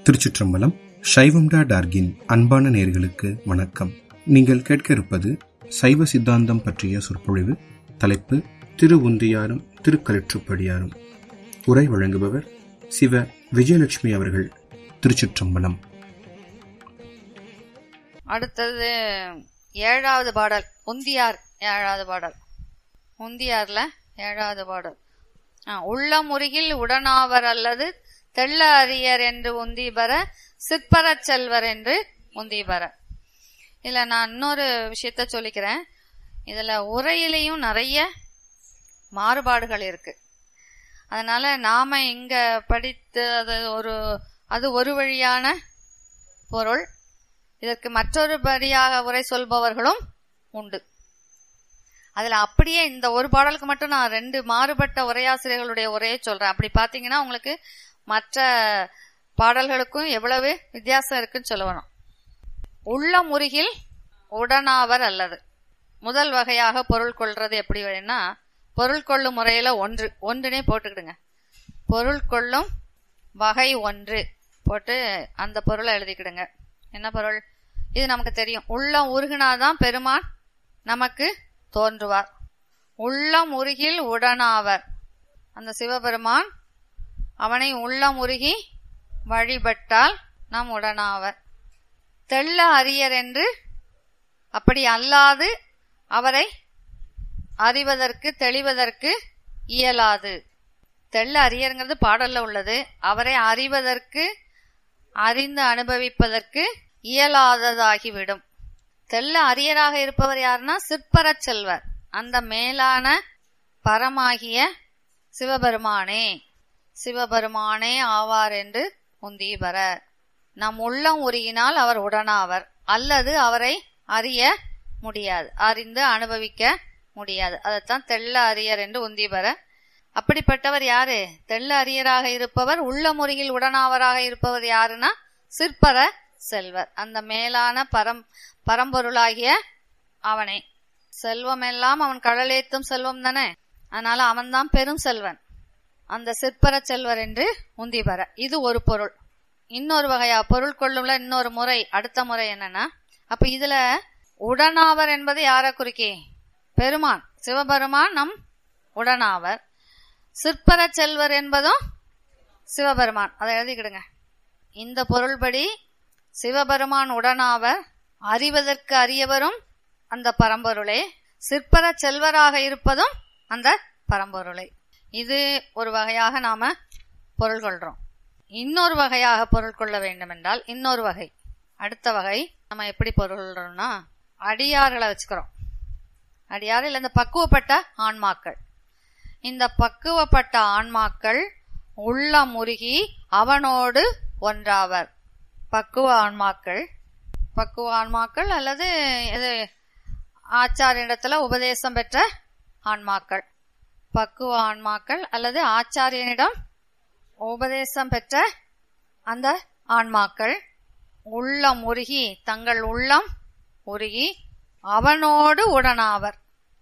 திருச்சிற்றம்பலம் சைவம்டா டார்கின் அன்பான நேர்களுக்கு வணக்கம் நீங்கள் கேட்க இருப்பது சைவ சித்தாந்தம் பற்றிய சொற்பொழிவு தலைப்பு திரு உந்தியாரும் திருக்கலிற்றுப்படியாரும் உரை வழங்குபவர் சிவ விஜயலட்சுமி அவர்கள் திருச்சிற்றம்பலம் அடுத்தது ஏழாவது பாடல் உந்தியார் ஏழாவது பாடல் உந்தியார்ல ஏழாவது பாடல் ஆ, உள்ள முருகில் உடனாவர் அல்லது தெள்ள அரியர் என்று உந்தி பெற சிற்பரச் செல்வர் என்று உந்தி பெற இதுல நான் இன்னொரு விஷயத்த சொல்லிக்கிறேன் இதுல உரையிலையும் நிறைய மாறுபாடுகள் இருக்கு அதனால நாம இங்க படித்து அது ஒரு அது ஒரு வழியான பொருள் இதற்கு மற்றொரு படியாக உரை சொல்பவர்களும் உண்டு அதுல அப்படியே இந்த ஒரு பாடலுக்கு மட்டும் நான் ரெண்டு மாறுபட்ட உரையாசிரியர்களுடைய உரையை சொல்றேன் அப்படி பாத்தீங்கன்னா உங்களுக்கு மற்ற பாடல்களுக்கும் எவ்வளவு வித்தியாசம் இருக்குன்னு சொல்லணும் உள்ள முருகில் உடனாவர் அல்லது முதல் வகையாக பொருள் கொள்றது எப்படி வேணும்னா பொருள் கொள்ளும் முறையில ஒன்று ஒன்றுனே போட்டுக்கிடுங்க பொருள் கொள்ளும் வகை ஒன்று போட்டு அந்த பொருளை எழுதிக்கிடுங்க என்ன பொருள் இது நமக்கு தெரியும் உள்ளம் உருகினாதான் பெருமான் நமக்கு தோன்றுவார் உள்ளம் உருகில் உடனாவர் அந்த சிவபெருமான் அவனை உள்ளம் உருகி வழிபட்டால் நாம் உடனாவர் தெள்ள அரியர் என்று அப்படி அல்லாது அவரை அறிவதற்கு தெளிவதற்கு இயலாது தெள்ள அரியருங்கிறது பாடல்ல உள்ளது அவரை அறிவதற்கு அறிந்து அனுபவிப்பதற்கு இயலாததாகிவிடும் தெள்ள அரியராக இருப்பவர் யாருன்னா சிற்பரச் செல்வர் அந்த மேலான பரமாகிய சிவபெருமானே சிவபெருமானே ஆவார் என்று உந்தீபர நம் உள்ளம் உருகினால் அவர் உடனாவர் அல்லது அவரை அறிய முடியாது அறிந்து அனுபவிக்க முடியாது அதைத்தான் தெள்ள அரியர் என்று உந்தீபர அப்படிப்பட்டவர் யாரு தெள்ள அரியராக இருப்பவர் உள்ள முருகில் உடனாவராக இருப்பவர் யாருன்னா சிற்பர செல்வர் அந்த மேலான பரம் பரம்பொருளாகிய அவனே செல்வம் எல்லாம் அவன் கடலேத்தும் செல்வம் தானே அதனால அவன்தான் பெரும் செல்வன் அந்த சிற்பர செல்வர் என்று உந்திபர இது ஒரு பொருள் இன்னொரு வகையா பொருள் கொள்ளும்ல இன்னொரு முறை அடுத்த முறை என்னன்னா அப்ப இதுல உடனாவர் என்பது யார குறிக்கே பெருமான் சிவபெருமான் நம் உடனாவர் சிற்பர செல்வர் என்பதும் சிவபெருமான் அதை எழுதிக்கிடுங்க இந்த பொருள்படி சிவபெருமான் உடனாவர் அறிவதற்கு அறியவரும் அந்த பரம்பொருளே சிற்பர செல்வராக இருப்பதும் அந்த பரம்பொருளே இது ஒரு வகையாக நாம பொருள் கொள்றோம் இன்னொரு வகையாக பொருள் கொள்ள வேண்டும் என்றால் இன்னொரு வகை அடுத்த வகை நம்ம எப்படி பொருள் கொள்றோம்னா அடியார்களை வச்சுக்கிறோம் அடியார் இல்ல இந்த பக்குவப்பட்ட ஆன்மாக்கள் இந்த பக்குவப்பட்ட ஆன்மாக்கள் உள்ள முருகி அவனோடு ஒன்றாவர் பக்குவ ஆன்மாக்கள் பக்குவ ஆன்மாக்கள் அல்லது இது ஆச்சாரியனிடத்துல உபதேசம் பெற்ற ஆன்மாக்கள் பக்குவ ஆன்மாக்கள் அல்லது ஆச்சாரியனிடம் உபதேசம் பெற்ற அந்த ஆன்மாக்கள் உள்ளம் உருகி தங்கள் உள்ளம் உருகி அவனோடு உடனாவர்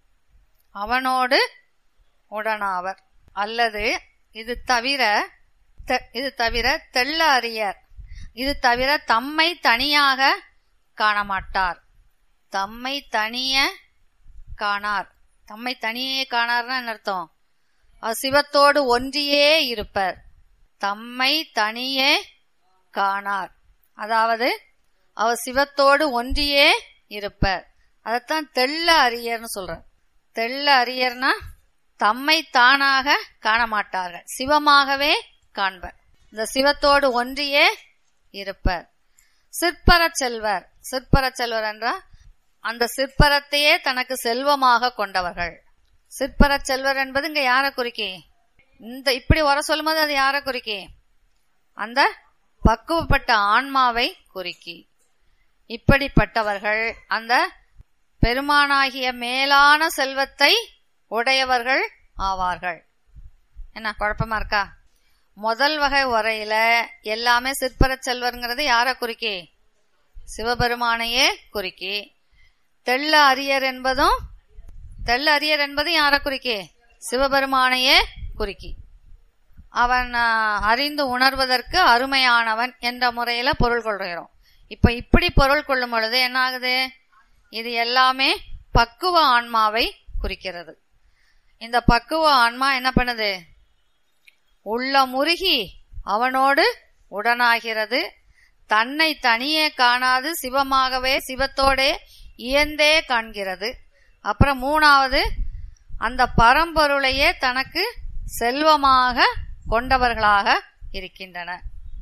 அவனோடு உடனாவர் அல்லது இது தவிர தெ- இது தவிர தெள்ள அறியர் இது தவிர தம்மை தனியாக காணமாட்டார் தம்மை தனிய காணார் தம்மை தனியே காணார்னா என்ன அர்த்தம் அவர் சிவத்தோடு ஒன்றியே இருப்பர் தம்மை தனியே காணார் அதாவது அவர் சிவத்தோடு ஒன்றியே இருப்பர் அதைத்தான் தெள்ள அரியர்னு சொல்றார் தெள்ள அரியர்னா தம்மை தானாக காண மாட்டார்கள் சிவமாகவே காண்பர் இந்த சிவத்தோடு ஒன்றியே இருப்பர் சிற்பர செல்வர் சிற்பர செல்வர் என்றால் அந்த சிற்பரத்தையே தனக்கு செல்வமாக கொண்டவர்கள் சிற்பர செல்வர் என்பது இங்க யார குறிக்கி இந்த இப்படி வர சொல்லும்போது அது யார குறிக்கி அந்த பக்குவப்பட்ட ஆன்மாவை குறிக்கி இப்படிப்பட்டவர்கள் அந்த பெருமானாகிய மேலான செல்வத்தை உடையவர்கள் ஆவார்கள் என்ன குழப்பமா இருக்கா முதல் வகை உரையில எல்லாமே சிற்பர செல்வர்ங்கிறது யார குறிக்கி சிவபெருமானையே குறிக்கி தெள்ள அரியர் என்பதும் தெள்ள அரியர் என்பதும் யார குறிக்கி சிவபெருமானையே குறிக்கி அவன் ஆஹ், அறிந்து உணர்வதற்கு அருமையானவன் என்ற முறையில பொருள் கொள்கிறோம் இப்ப இப்படி பொருள் கொள்ளும் பொழுது என்ன ஆகுது இது எல்லாமே பக்குவ ஆன்மாவை குறிக்கிறது இந்த பக்குவ ஆன்மா என்ன பண்ணுது உள்ள முருகி அவனோடு உடனாகிறது தன்னை தனியே காணாது சிவமாகவே சிவத்தோடே இயந்தே காண்கிறது அப்புறம் மூணாவது அந்த பரம்பொருளையே தனக்கு செல்வமாக கொண்டவர்களாக இருக்கின்றன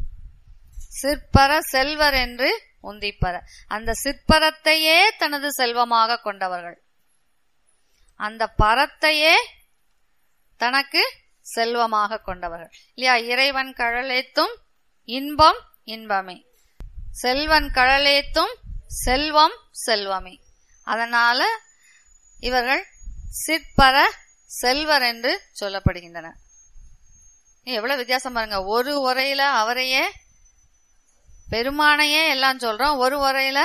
சிற்பர செல்வர் என்று உந்திப்பர அந்த சிற்பரத்தையே தனது செல்வமாக கொண்டவர்கள் அந்த பரத்தையே தனக்கு செல்வமாக கொண்டவர்கள் இல்லையா இறைவன் கழலேத்தும் இன்பம் இன்பமே செல்வன் கழலேத்தும் செல்வம் செல்வமே அதனால இவர்கள் சிற்பர செல்வர் என்று சொல்லப்படுகின்றனர் எவ்வளவு வித்தியாசம் பாருங்க ஒரு உரையில அவரையே பெருமானையே எல்லாம் சொல்றோம் ஒரு உரையில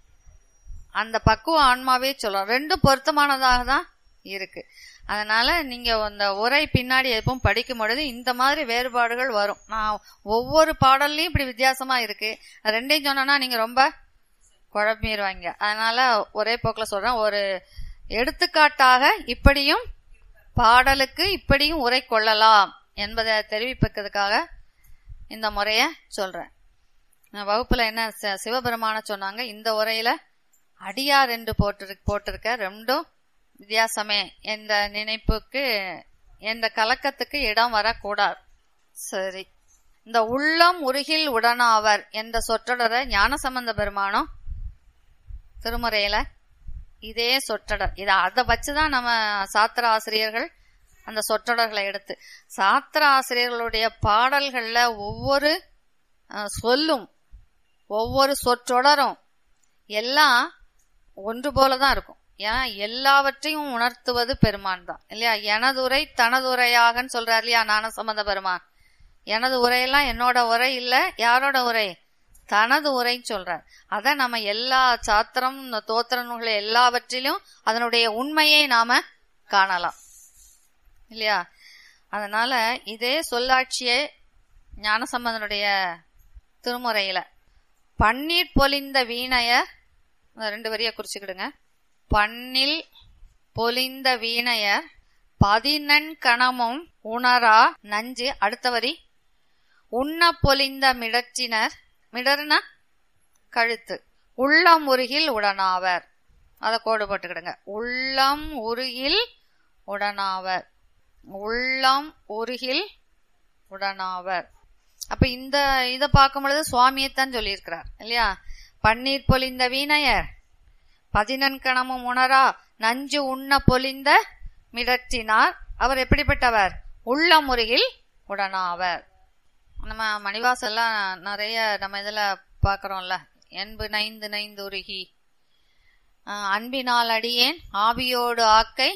அந்த பக்குவ ஆன்மாவே சொல்றோம் ரெண்டும் பொருத்தமானதாக தான் இருக்கு அதனால நீங்க அந்த உரை பின்னாடி எப்பவும் படிக்கும் பொழுது இந்த மாதிரி வேறுபாடுகள் வரும் நான் ஒவ்வொரு பாடல்லையும் இப்படி வித்தியாசமா இருக்கு ரெண்டையும் சொன்னோன்னா நீங்க ரொம்ப குழம்பிடுவாங்க அதனால ஒரே போக்கில் சொல்றேன் ஒரு எடுத்துக்காட்டாக இப்படியும் பாடலுக்கு இப்படியும் உரை கொள்ளலாம் என்பதை தெரிவிப்பதற்காக இந்த முறைய சொல்றேன் நான் வகுப்புல என்ன ச- சிவபெருமான சொன்னாங்க இந்த உரையில அடியார் என்று போட்டு போட்டிருக்க ரெண்டும் வித்தியாசமே என்ற நினைப்புக்கு என்ற கலக்கத்துக்கு இடம் வரக்கூடாது சரி இந்த உள்ளம் உருகில் உடனாவர் என்ற சொற்றொடரை ஞானசம்பந்த பெருமானும் திருமுறையில இதே சொற்றொடர் இதை அதை வச்சுதான் நம்ம சாத்திர ஆசிரியர்கள் அந்த சொற்றொடர்களை எடுத்து சாத்திர ஆசிரியர்களுடைய பாடல்கள்ல ஒவ்வொரு அஹ், சொல்லும் ஒவ்வொரு சொற்றொடரும் எல்லாம் ஒன்று போலதான் இருக்கும் ஏன்னா எல்லாவற்றையும் உணர்த்துவது பெருமான் தான் இல்லையா எனதுரை தனதுரையாகன்னு சொல்றாரு இல்லையா ஞான சம்பந்த பெருமான் எனது உரையெல்லாம் என்னோட உரை இல்ல யாரோட உரை தனது உரைன்னு சொல்றார் அத நம்ம எல்லா சாத்திரம் இந்த தோத்திர நூல்கள் எல்லாவற்றிலும் அதனுடைய உண்மையை நாம காணலாம் இல்லையா அதனால இதே சொல்லாட்சியே ஞானசம்பந்தனுடைய திருமுறையில பன்னீர் பொலிந்த வீணைய இந்த ரெண்டு வரியை குறிச்சுக்கிடுங்க பன்னில் பொலிந்த வீணையர் பதினெண் கணமும் உணரா நஞ்சு அடுத்த வரி உண்ண பொலிந்த மிடற்றினர் மிடர்னா கழுத்து உள்ளம் உருகில் உடனாவர் அதை கோடு போட்டுக்கிடுங்க உள்ளம் உருகில் உடனாவர் உள்ளம் உருகில் உடனாவர் அப்ப இந்த இதை பார்க்கும் பொழுது சுவாமியைத்தான் சொல்லியிருக்கிறார் இல்லையா பன்னீர் பொலிந்த வீணையர் பதினன்கணமும் உணரா நஞ்சு உண்ண பொலிந்த மிடற்றினார் அவர் எப்படிப்பட்டவர் உள்ள முறையில் உடனாவர் நம்ம மணிவாசெல்லாம் நிறைய நம்ம இதுல பாக்குறோம்ல என்பு நைந்து நைந்து உருகி ஆஹ், அன்பினால் அடியேன் ஆவியோடு ஆக்கை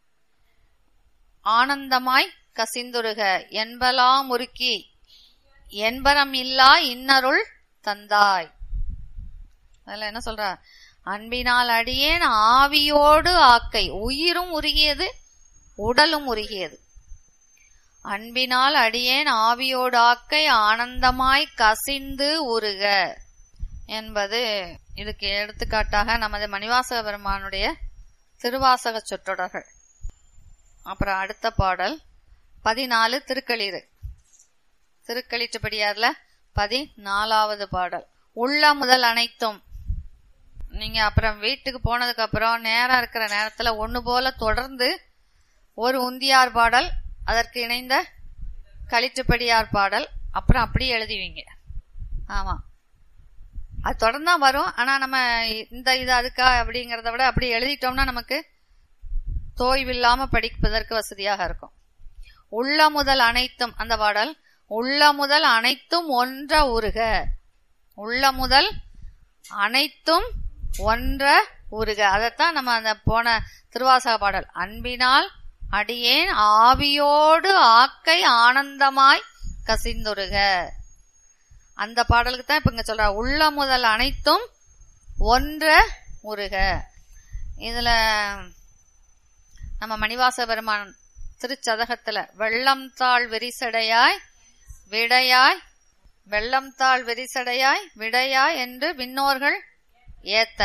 ஆனந்தமாய் கசிந்துருக என்பலாம் உருக்கி என்பரம் இல்லா இன்னருள் தந்தாய் அதுல என்ன சொல்ற அன்பினால் அடியேன் ஆவியோடு ஆக்கை உயிரும் உருகியது உடலும் உருகியது அன்பினால் அடியேன் ஆவியோடு ஆக்கை ஆனந்தமாய் கசிந்து உருக என்பது இதுக்கு எடுத்துக்காட்டாக நமது மணிவாசக பெருமானுடைய திருவாசக சொற்றொடர்கள் அப்புறம் அடுத்த பாடல் பதினாலு திருக்களீரு திருக்களிட்டுப்படியார்ல பதினாலாவது பாடல் உள்ள முதல் அனைத்தும் நீங்க அப்புறம் வீட்டுக்கு போனதுக்கு அப்புறம் நேரம் இருக்கிற நேரத்துல ஒண்ணு போல தொடர்ந்து ஒரு உந்தியார் பாடல் அதற்கு இணைந்த களிற்றுப்படியார் பாடல் அப்புறம் அப்படியே எழுதுவீங்க ஆமா அது தொடர்ந்து தான் வரும் ஆனா நம்ம இந்த இது அதுக்கா அப்படிங்கறத விட அப்படி எழுதிட்டோம்னா நமக்கு தோய்வில்லாம படிப்பதற்கு வசதியாக இருக்கும் உள்ள முதல் அனைத்தும் அந்த பாடல் உள்ள முதல் அனைத்தும் ஒன்ற உருக உள்ள முதல் அனைத்தும் ஒன்ற உருக அதைத்தான் நம்ம அந்த போன திருவாசக பாடல் அன்பினால் அடியேன் ஆவியோடு ஆக்கை ஆனந்தமாய் கசிந்துருக அந்த பாடலுக்கு தான் இப்ப இங்க சொல்ற உள்ள முதல் அனைத்தும் ஒன்ற உருக இதுல நம்ம மணிவாச பெருமான் திருச்சதகத்துல வெள்ளம் தாழ் விரிசடையாய் விடையாய் வெள்ளம் தாழ் விரிசடையாய் விடையாய் என்று விண்ணோர்கள் ஏத்த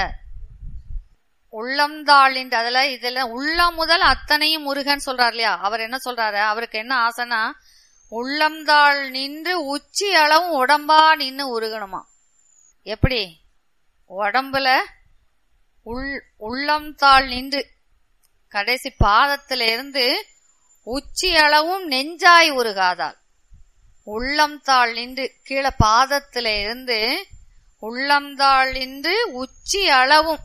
உள்ளம் தாழின் அதுல இதுல உள்ளம் முதல் அத்தனையும் முருகன் சொல்றார் இல்லையா அவர் என்ன சொல்றாரு அவருக்கு என்ன ஆசைனா உள்ளம் தாழ் நின்று உச்சி அளவும் உடம்பா நின்னு உருகணுமா எப்படி உடம்புல உள் உள்ளம் தாழ் நின்று கடைசி பாதத்துல இருந்து உச்சி அளவும் நெஞ்சாய் உருகாதால் உள்ளம் தாழ் நின்று கீழே பாதத்துல இருந்து உள்ளம் தாழ் நின்று உச்சி அளவும்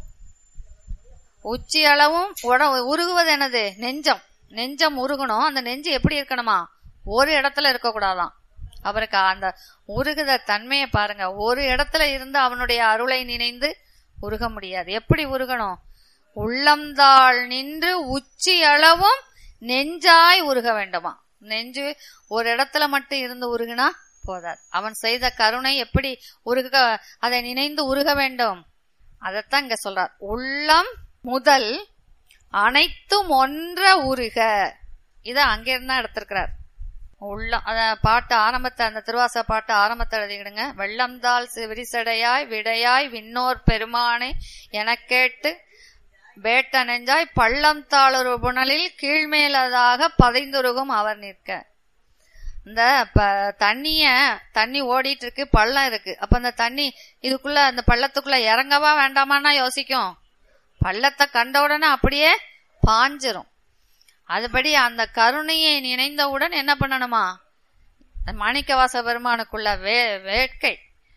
உச்சி அளவும் உட உருகுவது என்னது நெஞ்சம் நெஞ்சம் உருகணும் அந்த நெஞ்சு எப்படி இருக்கணுமா ஒரு இடத்துல இருக்க கூடாதாம் அவருக்கு அந்த உருகுத தன்மையை பாருங்க ஒரு இடத்துல இருந்து அவனுடைய அருளை நினைந்து உருக முடியாது எப்படி உருகணும் உள்ளம்தாள் நின்று உச்சி அளவும் நெஞ்சாய் உருக வேண்டுமா நெஞ்சு ஒரு இடத்துல மட்டும் இருந்து உருகுனா போதாது அவன் செய்த கருணை எப்படி உருக அதை நினைந்து உருக வேண்டும் அதைத்தான் இங்க சொல்றார் உள்ளம் முதல் அனைத்தும் ஒன்ற உருக இத அங்கிருந்தா எடுத்திருக்கிறார் உள்ளம் அத பாட்டு ஆரம்பத்தை அந்த திருவாச பாட்டு ஆரம்பத்தை எழுதிக்கிடுங்க வெள்ளம்தால் விரிசடையாய் விடையாய் விண்ணோர் பெருமானை எனக் கேட்டு வேட்ட நெஞ்சாய் பள்ளம் தாளொரு புனலில் கீழ்மேலதாக பதைந்துருகும் அவர் நிற்க இந்த ப- தண்ணிய தண்ணி ஓடிட்டு இருக்கு பள்ளம் இருக்கு அப்ப அந்த தண்ணி இதுக்குள்ள அந்த பள்ளத்துக்குள்ள இறங்கவா வேண்டாமான்னா யோசிக்கும் பள்ளத்தை கண்ட உடனே அப்படியே பாஞ்சிரும் அதுபடி அந்த கருணையை நினைந்தவுடன் என்ன பண்ணணுமா மாணிக்கவாச பெருமானுக்குள்ள வே வேட்கை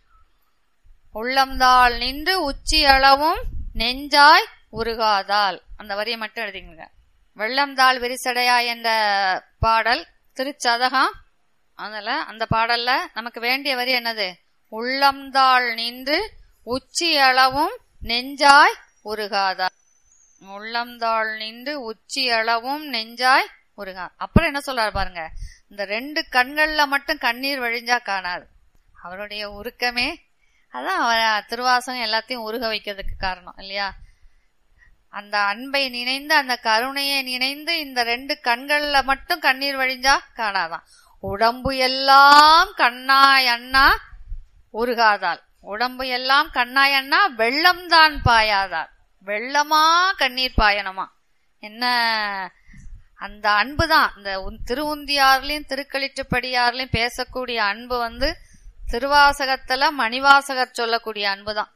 உள்ளம்தாள் நின்று உச்சி அளவும் நெஞ்சாய் உருகாதால் அந்த வரியை மட்டும் எழுதிங்க வெள்ளம்தாள் விரிசடையா என்ற பாடல் திருச்சதகம் அதுல அந்த பாடல்ல நமக்கு வேண்டிய வரி என்னது உள்ளம்தாள் நின்று உச்சி அளவும் நெஞ்சாய் உருகாதால் உள்ளம்தாள் நின்று உச்சி அளவும் நெஞ்சாய் உருகா அப்புறம் என்ன சொல்றாரு பாருங்க இந்த ரெண்டு கண்கள்ல மட்டும் கண்ணீர் வழிஞ்சா காணாது அவருடைய உருக்கமே அதான் அவர் திருவாசகம் எல்லாத்தையும் உருக வைக்கிறதுக்கு காரணம் இல்லையா அந்த அன்பை நினைந்து அந்த கருணையை நினைந்து இந்த ரெண்டு கண்கள்ல மட்டும் கண்ணீர் வழிஞ்சா காணாதான் உடம்பு எல்லாம் கண்ணாய் அண்ணா உருகாதால் உடம்பு எல்லாம் கண்ணாய் அண்ணா வெள்ளம்தான் பாயாதால் வெள்ளமா கண்ணீர் பாயணுமா என்ன அந்த அன்பு தான் இந்த உன் திருவுந்தியார்லயும் திருக்களிற்றுப்படியார்லயும் பேசக்கூடிய அன்பு வந்து திருவாசகத்துல மணிவாசகர் சொல்லக்கூடிய அன்பு தான்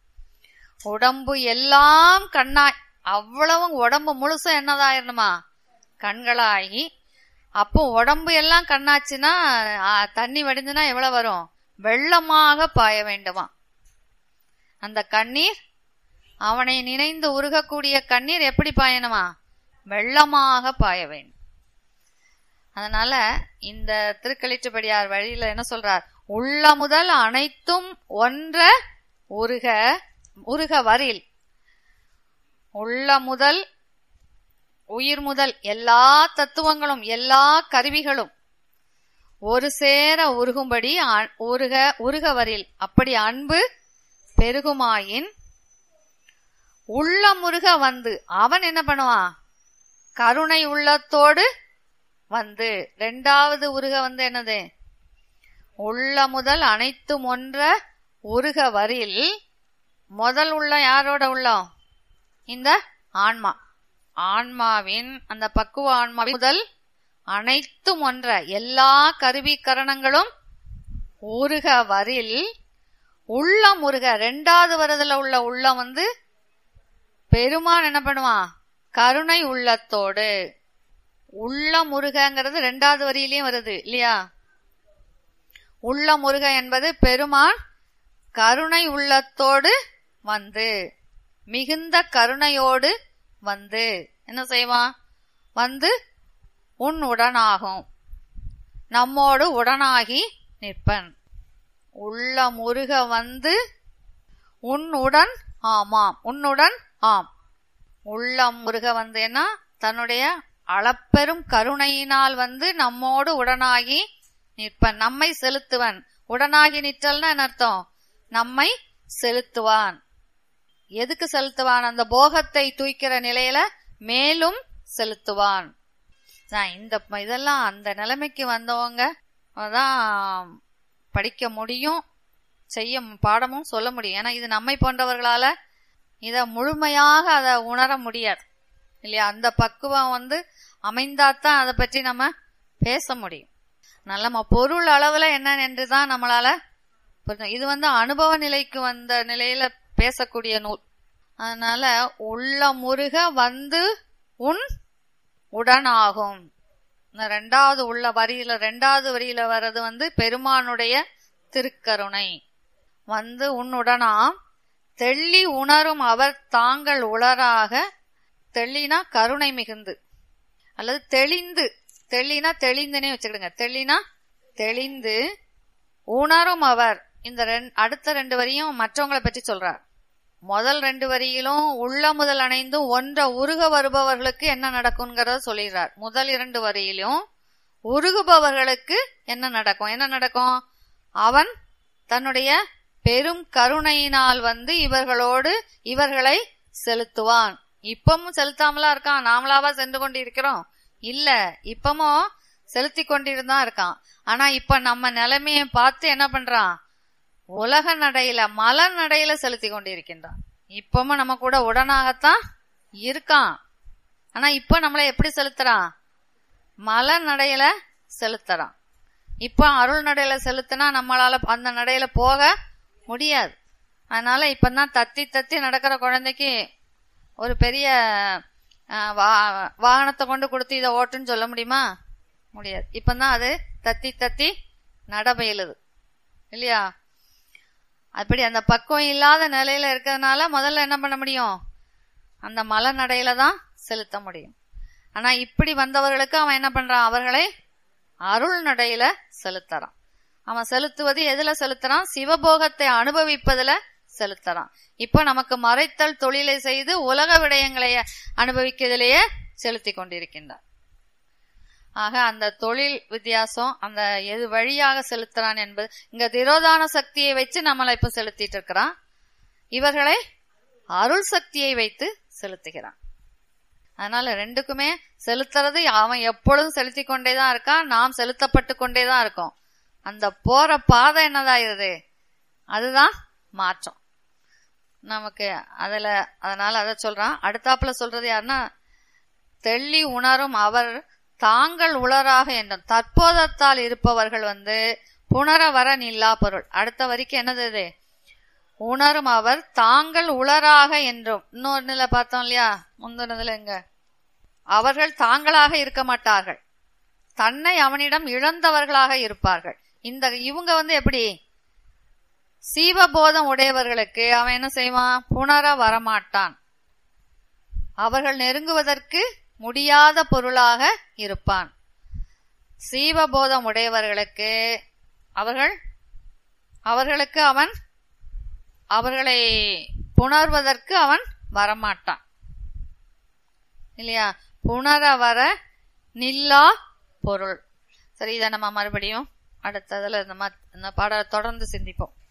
உடம்பு எல்லாம் கண்ணாய் அவ்வளவும் உடம்பு முழுசும் என்னதாயிருணுமா கண்களாகி அப்போ உடம்பு எல்லாம் கண்ணாச்சுன்னா ஆ, தண்ணி வடிஞ்சுனா எவ்வளவு வரும் வெள்ளமாக பாய வேண்டுமா அந்த கண்ணீர் அவனை நினைந்து உருகக்கூடிய கண்ணீர் எப்படி பாயணுமா வெள்ளமாக பாய வேண்டும் அதனால இந்த திருக்களிற்றுப்படியார் வழியில என்ன சொல்றார் உள்ள முதல் அனைத்தும் ஒன்ற உருக உருக வரில் உள்ள முதல் உயிர் முதல் எல்லா தத்துவங்களும் எல்லா கருவிகளும் ஒரு சேர உருகும்படி அ- உருக உருக வரில் அப்படி அன்பு பெருகுமாயின் உள்ள முருக வந்து அவன் என்ன பண்ணுவான் கருணை உள்ளத்தோடு வந்து ரெண்டாவது உருக வந்து என்னது உள்ள முதல் அனைத்தும் ஒன்ற உருக வரில் முதல் உள்ள யாரோட உள்ளம் இந்த ஆன்மா ஆன்மாவின் அந்த பக்குவ ஆன்மாவின் முதல் அனைத்தும் ஒன்ற எல்லா கருவி கரணங்களும் உருக வரில் உள்ளம் உருக ரெண்டாவது வரதுல உள்ள உள்ளம் வந்து பெருமான் என்ன பண்ணுவான் கருணை உள்ளத்தோடு உள்ள முருகங்கிறது ரெண்டாவது வரியிலயும் வருது இல்லையா உள்ள முருக என்பது பெருமான் கருணை உள்ளத்தோடு வந்து மிகுந்த கருணையோடு வந்து என்ன செய்வான் வந்து உன் உடனாகும் நம்மோடு உடனாகி நிற்பன் உள்ள முருக வந்து உன்னுடன் ஆமாம் உன்னுடன் ஆம் உள்ளம் முருக வந்து என்ன தன்னுடைய அளப்பெரும் கருணையினால் வந்து நம்மோடு உடனாகி நிற்பன் நம்மை செலுத்துவன் உடனாகி நிற்றல்னா என்ன அர்த்தம் நம்மை செலுத்துவான் எதுக்கு செலுத்துவான் அந்த போகத்தை தூய்க்கிற நிலையில மேலும் செலுத்துவான் தான் இந்த ப- இதெல்லாம் அந்த நிலைமைக்கு வந்தவங்க தான் படிக்க முடியும் செய்ய பாடமும் சொல்ல முடியும் ஏன்னா இது நம்மை போன்றவர்களால இத முழுமையாக அதை உணர முடியாது இல்லையா அந்த பக்குவம் வந்து அமைந்தாதான் அதை பற்றி நம்ம பேச முடியும் நல்ல நம்ம பொருள் அளவுல என்ன என்று தான் நம்மளால புரிஞ்சுக்க- இது வந்து அனுபவ நிலைக்கு வந்த நிலையில பேசக்கூடிய நூல் அதனால உள்ள முருக வந்து உன் உடனாகும் இந்த ரெண்டாவது உள்ள வரியில ரெண்டாவது வரியில வர்றது வந்து பெருமானுடைய திருக்கருணை வந்து உன்னுடனாம் தெள்ளி உணரும் அவர் தாங்கள் உளராக தெள்ளினா கருணை மிகுந்து அல்லது தெளிந்து தெளினா தெளிந்துனே வச்சுக்கிடுங்க தெளினா தெளிந்து உணரும் அவர் இந்த ரெண் அடுத்த ரெண்டு வரியும் மற்றவங்களை பற்றி சொல்றார் முதல் ரெண்டு வரியிலும் உள்ள முதல் அணைந்து ஒன்ற உருக வருபவர்களுக்கு என்ன நடக்கும்ங்கிறத சொல்லிடுறார் முதல் இரண்டு வரியிலும் உருகுபவர்களுக்கு என்ன நடக்கும் என்ன நடக்கும் அவன் தன்னுடைய பெரும் கருணையினால் வந்து இவர்களோடு இவர்களை செலுத்துவான் இப்பமும் செலுத்தாமலா இருக்கான் நாமளாவா சென்று கொண்டு இருக்கிறோம் இல்ல இப்பமும் செலுத்தி கொண்டிருந்தான் இருக்கான் ஆனா இப்ப நம்ம நிலைமையை பார்த்து என்ன பண்றான் உலக நடையில மலர் நடையில செலுத்தி கொண்டிருக்கின்றான் இப்பவும் நம்ம கூட உடனாகத்தான் இருக்கான் ஆனா இப்ப நம்மளை எப்படி செலுத்துறான் மலர் நடையில செலுத்துறான் இப்ப அருள் நடையில செலுத்தினா நம்மளால அந்த நடையில போக முடியாது அதனால இப்பதான் தத்தி தத்தி நடக்கிற குழந்தைக்கு ஒரு பெரிய அஹ், வா- வாகனத்தை கொண்டு கொடுத்து இதை ஓட்டுன்னு சொல்ல முடியுமா முடியாது இப்பதான் அது தத்தி தத்தி நடபயிலுது இல்லையா அப்படி அந்த பக்குவம் இல்லாத நிலையில இருக்கிறதுனால முதல்ல என்ன பண்ண முடியும் அந்த மலை நடையில தான் செலுத்த முடியும் ஆனா இப்படி வந்தவர்களுக்கு அவன் என்ன பண்றான் அவர்களை அருள் நடையில செலுத்துறான் அவன் செலுத்துவது எதுல செலுத்துறான் சிவபோகத்தை அனுபவிப்பதுல செலுத்துறான் இப்போ நமக்கு மறைத்தல் தொழிலை செய்து உலக விடயங்களை அனுபவிக்கிறதுலேயே செலுத்தி கொண்டிருக்கின்றான் ஆக அந்த தொழில் வித்தியாசம் அந்த எது வழியாக செலுத்துறான் என்பது இங்க திரோதான சக்தியை வச்சு நம்மளை இப்ப செலுத்திட்டு இருக்கிறான் இவர்களை அருள் சக்தியை வைத்து செலுத்துகிறான் அதனால ரெண்டுக்குமே செலுத்துறது அவன் எப்பொழுதும் செலுத்தி கொண்டே தான் இருக்கான் நாம் செலுத்தப்பட்டு கொண்டே தான் இருக்கோம் அந்த போற பாதை என்னதாயிருது அதுதான் மாற்றம் நமக்கு அதுல அதனால அதை சொல்றான் அடுத்தாப்புல சொல்றது யாருன்னா தெள்ளி உணரும் அவர் தாங்கள் உளராக என்றும் தற்போதத்தால் இருப்பவர்கள் வந்து புணர வர நில்லா பொருள் அடுத்த வரிக்கு என்னது இது உணரும் அவர் தாங்கள் உளராக என்றும் இன்னொன்னுல பார்த்தோம் இல்லையா முந்தினதுல எங்க அவர்கள் தாங்களாக இருக்க மாட்டார்கள் தன்னை அவனிடம் இழந்தவர்களாக இருப்பார்கள் இந்த இவங்க வந்து எப்படி சீவபோதம் உடையவர்களுக்கு அவன் என்ன செய்வான் புணர வரமாட்டான் அவர்கள் நெருங்குவதற்கு முடியாத பொருளாக இருப்பான் சீவபோதம் உடையவர்களுக்கு அவர்கள் அவர்களுக்கு அவன் அவர்களை புணர்வதற்கு அவன் வரமாட்டான் இல்லையா புணர வர நில்லா பொருள் சரி இதை நம்ம மறுபடியும் அடுத்ததுல இந்த மா- இந்த பாட தொடர்ந்து சிந்திப்போம்